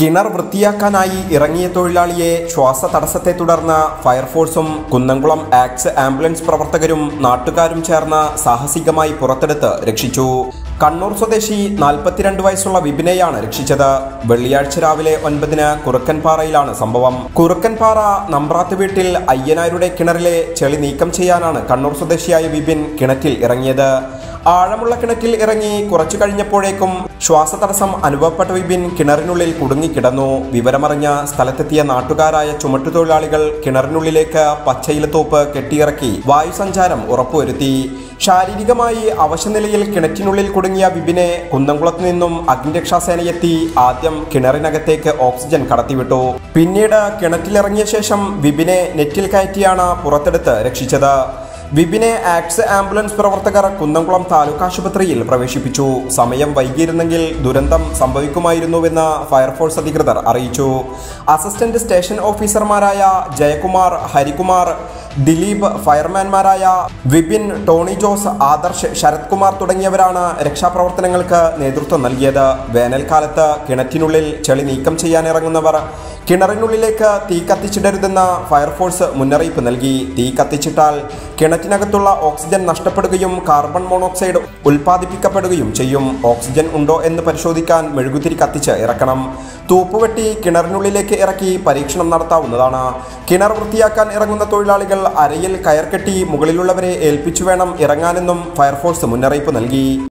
കിണർ വൃത്തിയാക്കാനായി ഇറങ്ങിയ തൊഴിലാളിയെ ശ്വാസതടസ്സത്തെ തുടർന്ന് ഫയർഫോഴ്സും കുന്നംകുളം ആക്സ് ആംബുലൻസ് പ്രവർത്തകരും നാട്ടുകാരും ചേർന്ന് സാഹസികമായി പുറത്തെടുത്ത് രക്ഷിച്ചു കണ്ണൂർ സ്വദേശി നാൽപ്പത്തിരണ്ട് വയസ്സുള്ള വിപിനെയാണ് രക്ഷിച്ചത് വെള്ളിയാഴ്ച രാവിലെ ഒൻപതിന് കുറുക്കൻപാറയിലാണ് സംഭവം കുറുക്കൻപാറ നമ്പ്രാത്ത് വീട്ടിൽ അയ്യനാരുടെ കിണറിലെ ചെളി നീക്കം ചെയ്യാനാണ് കണ്ണൂർ സ്വദേശിയായ വിപിൻ കിണറ്റിൽ ഇറങ്ങിയത് ആഴമുള്ള കിണറ്റിൽ ഇറങ്ങി കുറച്ചു കഴിഞ്ഞപ്പോഴേക്കും ശ്വാസതടസ്സം അനുഭവപ്പെട്ട വിപിൻ കിണറിനുള്ളിൽ കുടുങ്ങിക്കിടന്നു വിവരമറിഞ്ഞ സ്ഥലത്തെത്തിയ നാട്ടുകാരായ ചുമട്ടുതൊഴിലാളികൾ കിണറിനുള്ളിലേക്ക് പച്ചയിലത്തോപ്പ് കെട്ടിയിറക്കി വായുസഞ്ചാരം ഉറപ്പുവരുത്തി ശാരീരികമായി അവശനിലയിൽ കിണറ്റിനുള്ളിൽ കുടുങ്ങിയ വിപിനെ കുന്നംകുളത്ത് നിന്നും അഗ്നിരക്ഷാസേനയെത്തി ആദ്യം കിണറിനകത്തേക്ക് ഓക്സിജൻ കടത്തിവിട്ടു പിന്നീട് കിണറ്റിലിറങ്ങിയ ശേഷം വിപിനെ നെറ്റിൽ കയറ്റിയാണ് പുറത്തെടുത്ത് രക്ഷിച്ചത് വിപിനെ ആക്സ് ആംബുലൻസ് പ്രവർത്തകർ കുന്നംകുളം താലൂക്ക് ആശുപത്രിയിൽ പ്രവേശിപ്പിച്ചു സമയം വൈകിയിരുന്നെങ്കിൽ ദുരന്തം സംഭവിക്കുമായിരുന്നുവെന്ന് ഫയർഫോഴ്സ് അധികൃതർ അറിയിച്ചു അസിസ്റ്റന്റ് സ്റ്റേഷൻ ഓഫീസർമാരായ ജയകുമാർ ഹരികുമാർ ദിലീപ് ഫയർമാൻമാരായ വിപിൻ ടോണി ജോസ് ആദർശ് ശരത് കുമാർ തുടങ്ങിയവരാണ് രക്ഷാപ്രവർത്തനങ്ങൾക്ക് നേതൃത്വം നൽകിയത് വേനൽക്കാലത്ത് കിണറ്റിനുള്ളിൽ ചെളി നീക്കം ചെയ്യാനിറങ്ങുന്നവർ കിണറിനുള്ളിലേക്ക് തീ കത്തിച്ചിടരുതെന്ന് ഫയർഫോഴ്സ് മുന്നറിയിപ്പ് നൽകി തീ കത്തിച്ചിട്ടാൽ കിണറ്റിനകത്തുള്ള ഓക്സിജൻ നഷ്ടപ്പെടുകയും കാർബൺ മോണോക്സൈഡ് ഉൽപ്പാദിപ്പിക്കപ്പെടുകയും ചെയ്യും ഓക്സിജൻ ഉണ്ടോ എന്ന് പരിശോധിക്കാൻ മെഴുകുതിരി കത്തിച്ച് ഇറക്കണം തൂപ്പുവെട്ടി കിണറിനുള്ളിലേക്ക് ഇറക്കി പരീക്ഷണം നടത്താവുന്നതാണ് കിണർ വൃത്തിയാക്കാൻ ഇറങ്ങുന്ന തൊഴിലാളികൾ അരയിൽ കയർ കെട്ടി മുകളിലുള്ളവരെ ഏൽപ്പിച്ചു വേണം ഇറങ്ങാനെന്നും ഫയർഫോഴ്സ് മുന്നറിയിപ്പ് നൽകി